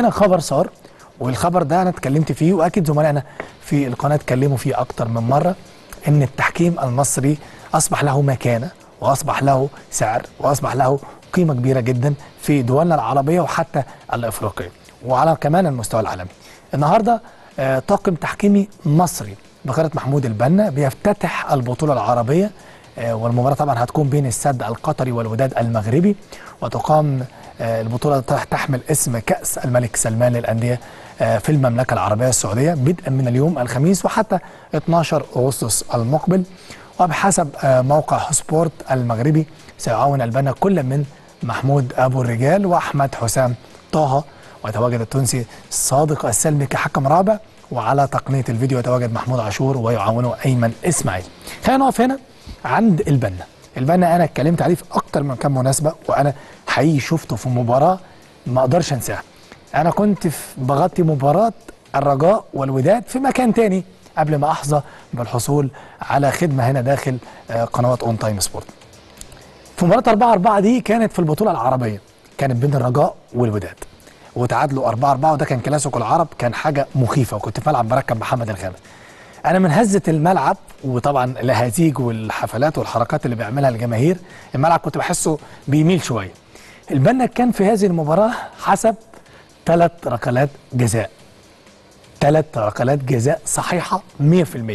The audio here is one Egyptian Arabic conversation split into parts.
عندنا خبر صار والخبر ده انا اتكلمت فيه واكيد زملائنا في القناه اتكلموا فيه اكتر من مره ان التحكيم المصري اصبح له مكانه واصبح له سعر واصبح له قيمه كبيره جدا في دولنا العربيه وحتى الافريقيه وعلى كمان المستوى العالمي. النهارده آه، طاقم تحكيمي مصري بقياده محمود البنا بيفتتح البطوله العربيه آه، والمباراه طبعا هتكون بين السد القطري والوداد المغربي وتقام آه، البطوله تح- تحمل اسم كاس الملك سلمان للانديه آه، في المملكه العربيه السعوديه بدءا من اليوم الخميس وحتى 12 اغسطس المقبل وبحسب آه، موقع سبورت المغربي سيعاون البنا كل من محمود ابو الرجال واحمد حسام طه ويتواجد التونسي صادق السلمي كحكم رابع وعلى تقنيه الفيديو يتواجد محمود عاشور ويعاونه ايمن اسماعيل. خلينا نقف هنا عند البنا. البنا انا اتكلمت عليه في اكتر من كام مناسبه وانا حقيقي شفته في مباراه ما اقدرش انساها. انا كنت في بغطي مباراه الرجاء والوداد في مكان تاني قبل ما احظى بالحصول على خدمه هنا داخل آه، قنوات اون تايم سبورت. في مباراه 4 4 دي كانت في البطوله العربيه كانت بين الرجاء والوداد وتعادلوا 4 4 وده كان كلاسيكو العرب كان حاجه مخيفه وكنت في ملعب مركب محمد الخامس انا من هزه الملعب وطبعا الهزيج والحفلات والحركات اللي بيعملها الجماهير الملعب كنت بحسه بيميل شويه البنا كان في هذه المباراه حسب ثلاث ركلات جزاء ثلاث ركلات جزاء صحيحه 100%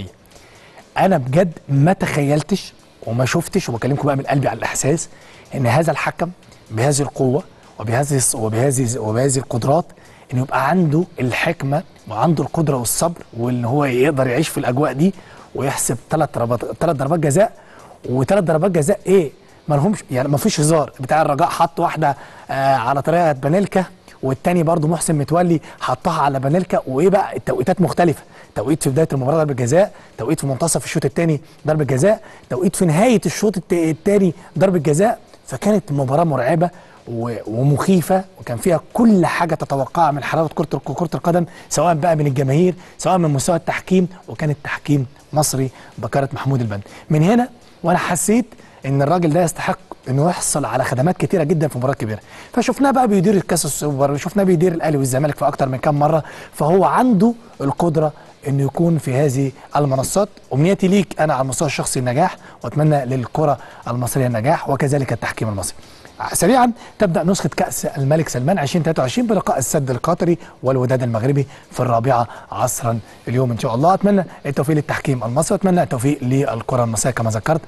انا بجد ما تخيلتش وما شفتش وبكلمكم بقى من قلبي على الاحساس ان هذا الحكم بهذه القوه وبهذه وبهذه وبهذه القدرات انه يبقى عنده الحكمه وعنده القدره والصبر وان هو يقدر يعيش في الاجواء دي ويحسب ثلاث ضربات ثلاث ضربات جزاء وثلاث ضربات جزاء ايه ما لهمش يعني ما فيش هزار بتاع الرجاء حط واحده آه على طريقه بانيلكا والتاني برضه محسن متولي حطها على بانيلكا وايه بقى التوقيتات مختلفه توقيت في بدايه المباراه ضربه جزاء توقيت في منتصف الشوط الثاني ضربه جزاء توقيت في نهايه الشوط الثاني ضربه جزاء فكانت مباراه مرعبه و- ومخيفه وكان فيها كل حاجه تتوقعها من حلاوه كره الق- كره القدم سواء بقى من الجماهير سواء من مستوى التحكيم وكان التحكيم مصري بكره محمود البنا من هنا وانا حسيت ان الراجل ده يستحق انه يحصل على خدمات كتيره جدا في مباريات كبيره فشفناه بقى بيدير الكاس السوبر وشفناه بيدير الاهلي والزمالك في اكتر من كام مره فهو عنده القدره انه يكون في هذه المنصات امنيتي ليك انا على المستوى الشخصي النجاح واتمنى للكره المصريه النجاح وكذلك التحكيم المصري سريعا تبدا نسخه كاس الملك سلمان 2023 بلقاء السد القطري والوداد المغربي في الرابعه عصرا اليوم ان شاء الله اتمنى التوفيق للتحكيم المصري واتمنى التوفيق للكره المصريه كما ذكرت